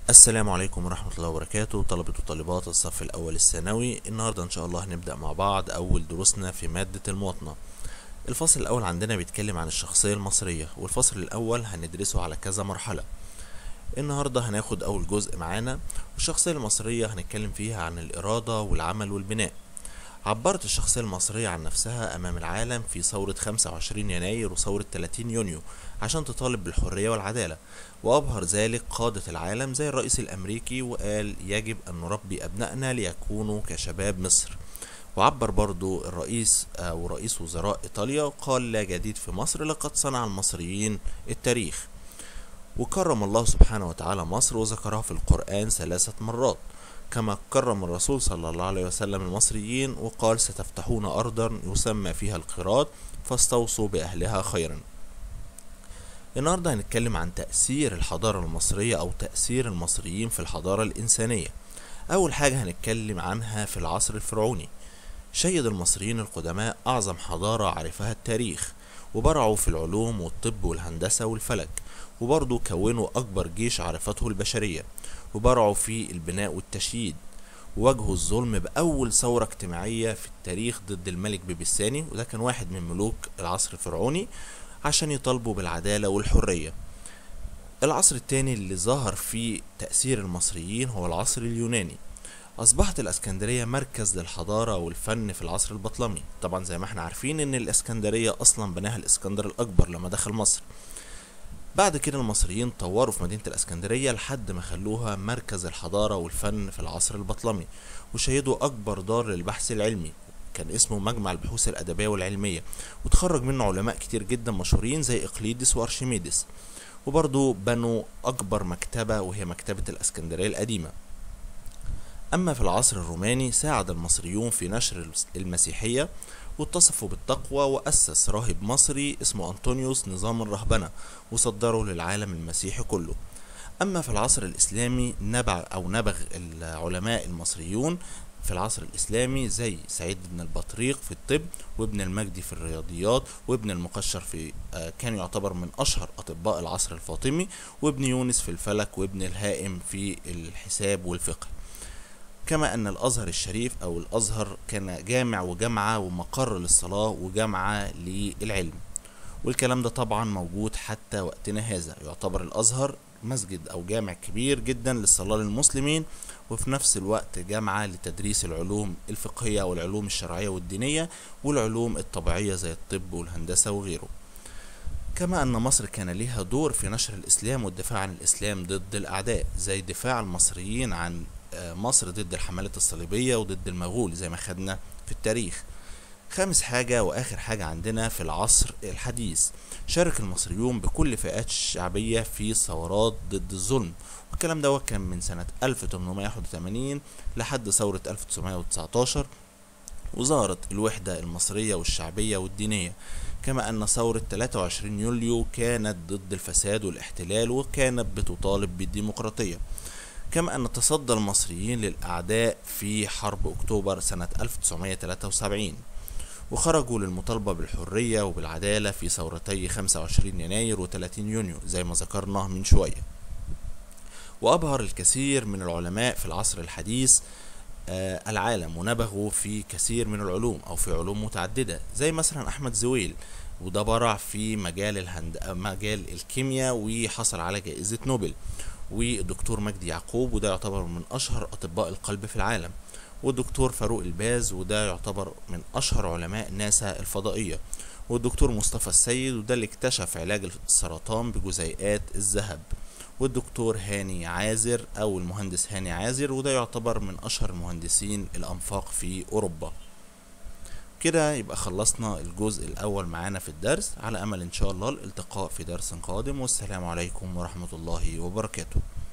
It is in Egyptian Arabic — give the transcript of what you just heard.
السلام عليكم ورحمة الله وبركاته طلبة وطالبات الصف الأول الثانوي النهاردة إن شاء الله هنبدأ مع بعض أول دروسنا في مادة المواطنة الفصل الأول عندنا بيتكلم عن الشخصية المصرية والفصل الأول هندرسه على كذا مرحلة النهاردة هناخد أول جزء معانا والشخصية المصرية هنتكلم فيها عن الإرادة والعمل والبناء عبرت الشخصية المصرية عن نفسها أمام العالم في ثورة 25 يناير وثورة 30 يونيو عشان تطالب بالحرية والعدالة وأبهر ذلك قادة العالم زي الرئيس الأمريكي وقال يجب أن نربي أبنائنا ليكونوا كشباب مصر وعبر برضو الرئيس أو رئيس وزراء إيطاليا وقال لا جديد في مصر لقد صنع المصريين التاريخ وكرم الله سبحانه وتعالى مصر وذكرها في القرآن ثلاثة مرات كما كرم الرسول صلى الله عليه وسلم المصريين وقال ستفتحون أرضا يسمى فيها القيراط فاستوصوا بأهلها خيرا النهاردة هنتكلم عن تأثير الحضارة المصرية أو تأثير المصريين في الحضارة الإنسانية أول حاجة هنتكلم عنها في العصر الفرعوني شيد المصريين القدماء أعظم حضارة عرفها التاريخ وبرعوا في العلوم والطب والهندسة والفلك وبرضه كونوا أكبر جيش عرفته البشرية وبرعوا في البناء والتشييد وواجهوا الظلم بأول ثورة اجتماعية في التاريخ ضد الملك بيبي وده كان واحد من ملوك العصر الفرعوني عشان يطالبوا بالعدالة والحرية العصر الثاني اللي ظهر فيه تأثير المصريين هو العصر اليوناني أصبحت الإسكندرية مركز للحضارة والفن في العصر البطلمي طبعا زي ما احنا عارفين إن الإسكندرية أصلا بناها الإسكندر الأكبر لما دخل مصر بعد كده المصريين طوروا في مدينة الإسكندرية لحد ما خلوها مركز الحضارة والفن في العصر البطلمي وشيدوا أكبر دار للبحث العلمي كان اسمه مجمع البحوث الأدبية والعلمية وتخرج منه علماء كتير جدا مشهورين زي إقليدس وأرشميدس وبرضه بنوا أكبر مكتبة وهي مكتبة الإسكندرية القديمة أما في العصر الروماني ساعد المصريون في نشر المسيحية واتصفوا بالتقوى وأسس راهب مصري اسمه أنطونيوس نظام الرهبنة وصدره للعالم المسيحي كله أما في العصر الإسلامي نبع أو نبغ العلماء المصريون في العصر الإسلامي زي سعيد بن البطريق في الطب وابن المجدي في الرياضيات وابن المقشر في كان يعتبر من أشهر أطباء العصر الفاطمي وابن يونس في الفلك وابن الهائم في الحساب والفقه كما أن الأزهر الشريف أو الأزهر كان جامع وجامعة ومقر للصلاة وجامعة للعلم والكلام ده طبعا موجود حتى وقتنا هذا يعتبر الأزهر مسجد أو جامع كبير جدا للصلاة للمسلمين وفي نفس الوقت جامعة لتدريس العلوم الفقهية والعلوم الشرعية والدينية والعلوم الطبيعية زي الطب والهندسة وغيره كما أن مصر كان لها دور في نشر الإسلام والدفاع عن الإسلام ضد الأعداء زي دفاع المصريين عن مصر ضد الحملات الصليبية وضد المغول زي ما خدنا في التاريخ خامس حاجة وآخر حاجة عندنا في العصر الحديث شارك المصريون بكل فئات الشعبية في ثورات ضد الظلم والكلام ده كان من سنة 1881 لحد ثورة 1919 وظهرت الوحدة المصرية والشعبية والدينية كما أن ثورة 23 يوليو كانت ضد الفساد والاحتلال وكانت بتطالب بالديمقراطية كما أن تصدى المصريين للأعداء في حرب أكتوبر سنة 1973 وخرجوا للمطالبة بالحرية وبالعدالة في ثورتي 25 يناير و 30 يونيو زي ما ذكرنا من شوية وأبهر الكثير من العلماء في العصر الحديث آه العالم ونبغوا في كثير من العلوم أو في علوم متعددة زي مثلا أحمد زويل وده برع في مجال الهند... مجال الكيمياء وحصل على جائزة نوبل والدكتور مجدي يعقوب وده يعتبر من أشهر أطباء القلب في العالم والدكتور فاروق الباز وده يعتبر من أشهر علماء ناسا الفضائية والدكتور مصطفى السيد وده اللي اكتشف علاج السرطان بجزيئات الذهب والدكتور هاني عازر أو المهندس هاني عازر وده يعتبر من أشهر المهندسين الأنفاق في أوروبا كده يبقى خلصنا الجزء الأول معانا في الدرس على أمل إن شاء الله الالتقاء في درس قادم والسلام عليكم ورحمة الله وبركاته